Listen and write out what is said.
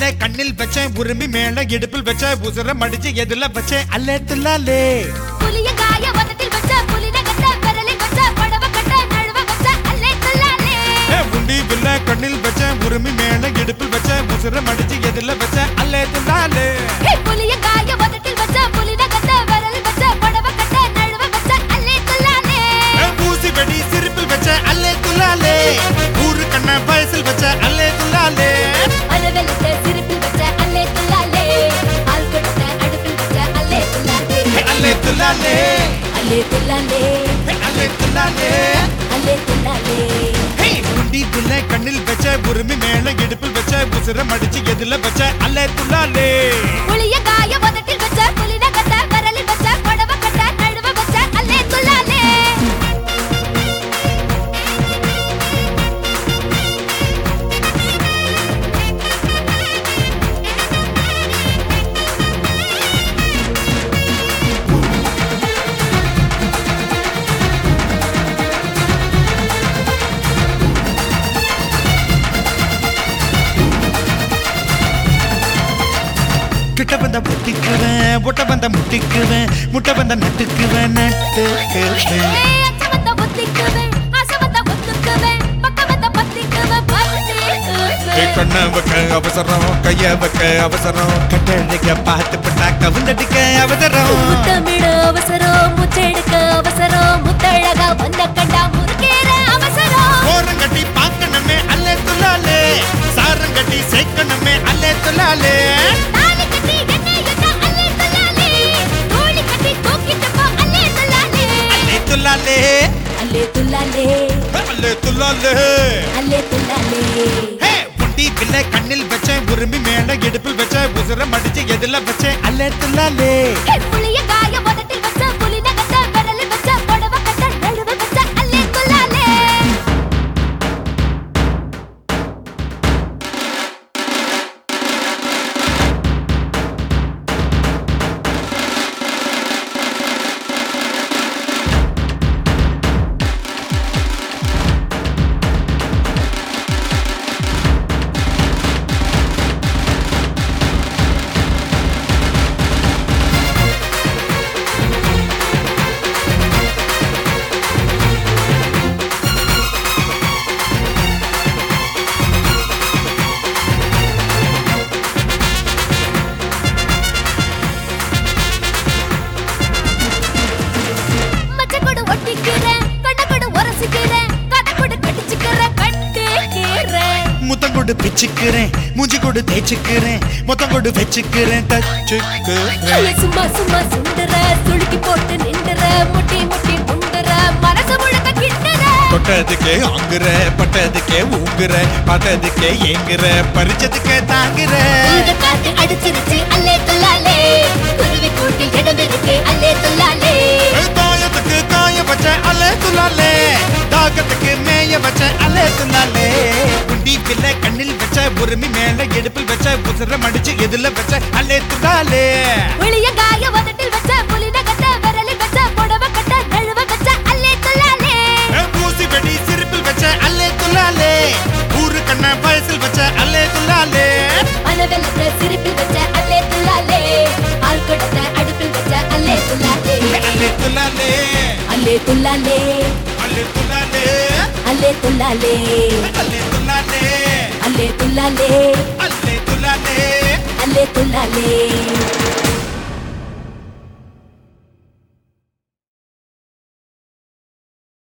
கண்ணில் வச்சேன் உரிமை மேல இடுப்பில் வச்ச உசுர மடிச்சு எதுல வச்சேன் அல்லே துல்லாலே புலிய காய வதத்தில் வச்ச புலின கட்ட விரலில் வச்ச படவ கட்ட நழுவ வச்ச அல்லே துல்லாலே ஏ, உண்டி வில்ல கண்ணில் வச்சேன் உரிமை மேல இடுப்பில் வச்ச உசுர மடிச்சு எதுல வச்ச அல்லே துல்லாலே ஹே புலிய காய வதத்தில் வச்ச புலின கட்ட விரலில் வச்ச படவ கட்ட நழுவ வச்ச அல்லே துல்லாலே ஏ, ஊசி வெடி சிரிப்பில் வச்ச அல்லே துல்லாலே ஊரு கண்ண வயசில் வச்ச அல்லே துல்லாலே அனவெலத்த சிரிப்பில் வச்ச அல்லே துல்லாலே ஆள் கொடுத்த அடுப்பில் வச்ச அல்லே துல்லாலே ஏ, அல்லே துல்லாலே அல்லே துல்லாலே ஏ, அல்லே துல்லாலே அல்லே துல்லாலே ஹே, உண்டி வில்ல கண்ணில் வச்ச உரிமை மேல இடுப்பில் வச்ச உசுர மடிச்சு எதுல வச்ச அல்லே துல்லாலே புலிய காய வதத்தில் வச்ச புலின கட்ட விரலில் வச்ச படவ கட்ட நழுவ வச்ச அல்லே துல்லாலே கிட்ட வந்த முட்டிக்குவேன் ஒட்ட வந்த முட்டிக்குவேன் முட்டை வந்த நட்டுக்குவேன் நட்டுக்குவேன் ஏய் அச்சமத்த ஒத்திக்குவேன் ஆசமத்த ஒத்துக்குவேன் பக்கமத்த பத்திக்குவேன் ஏ பத்திக்குவேன் கண்ண வைக்க அவசரம் கைய வைக்க அவசரம் கட்டழிக்க பார்த்து பண்ணா கவுந்தடிக்க அவசரம் முத்தமிட அவசரம் முச்செடுக்க அவசரம் முத்தழகா வந்த கண்டா முறுக்கேற அவசரம் ஓரங்கட்டி பார்க்கணுமே அல்லே துல்லாலே சாரங்கட்டி சேர்க்கணுமே அல்லே துல்லாலே தாலி கட்டி என்ன யுத்த அல்லே துல்லாலே தோழி கட்டி தூக்கிட்டு போ அல்லே துல்லாலே அல்லே துல்லாலே அல்லே துல்லாலே அல்லே துல்லாலே அல்லே துல்லாலே ஹே புண்டி பிள்ளை கண்ணில் வச்சேன் உரிமை மேல இடுப்பில் வச்ச உசுர மடிச்சு எதுல வச்சேன் அல்லே துல்லாலே ஹே புளிய காய வதத்தில் வச்ச புலின கட்ட விரலில் வச்ச படவ கட்ட நழுவ வச்ச அல்லே துல்லாலே மச்சக்கொடு ஒட்டிக்கிறேன் கண்ணக்கொடு உரசிக்கிறேன் கதக்கொடு கடிச்சுக்கிறேன் கட்டிக்கிறேன் முத்தம் கொடு பிச்சுக்கிறேன் மூஞ்சி கொடு தேய்ச்சிக்கிறேன் மொத்தம் கொடு வச்சுக்கிறேன் தச்சுக்கிறேன் ஐய, சும்மா சும்மா சுண்டுற சுளுக்கி போட்டு நின்றுற முட்டி முட்டி முண்டுற மனசு முழுக்க கிண்டுற தொட்டதுக்கே ஆங்குற பட்டதுக்கே ஊங்குற பார்த்ததுக்கே ஏங்குற பறிச்சதுக்கே தாங்குற இந்த காத்து அடிச்சிருச்சு அல்லே துல்லாலே குருவி கூட்டில் இடம் இருக்கு அல்லே துல்லாலே தாயத்துக்கு காய வச்ச அலே துலாலே தாகத்துக்கு மேய வச்ச அலே துலாலே குண்டி பிள்ளை கண்ணில் வச்ச உரிமை மேல எடுப்பில் வச்ச உசுர மடிச்சு எதுல வச்ச அலே துலாலே வெளிய காய வதட்டில் வச்ச புலின கட்ட விரலில் வச்ச புடவ கட்ட நழுவ வச்ச அல்லே துல்லாலே பூசி வெடி சிரிப்பில் வச்ச அல்லே துலாலே ஊரு கண்ண வயசில் வச்ச அல்லே துலாலே அனவெல்லத்த சிரிப்பில் வச்ச அல்லே துல்லாலே ஆள் கொடுத்த அடுப்பில் வச்ச அல்லே துல்லாலே அல்லே துலாலே அல்லே துல்லாலே அல்லே துலாலே அல்லே துல்லாலே அல்லே துலாலே அல்லே துல்லாலே அல்லே துலாலே அல்லே துல்லாலே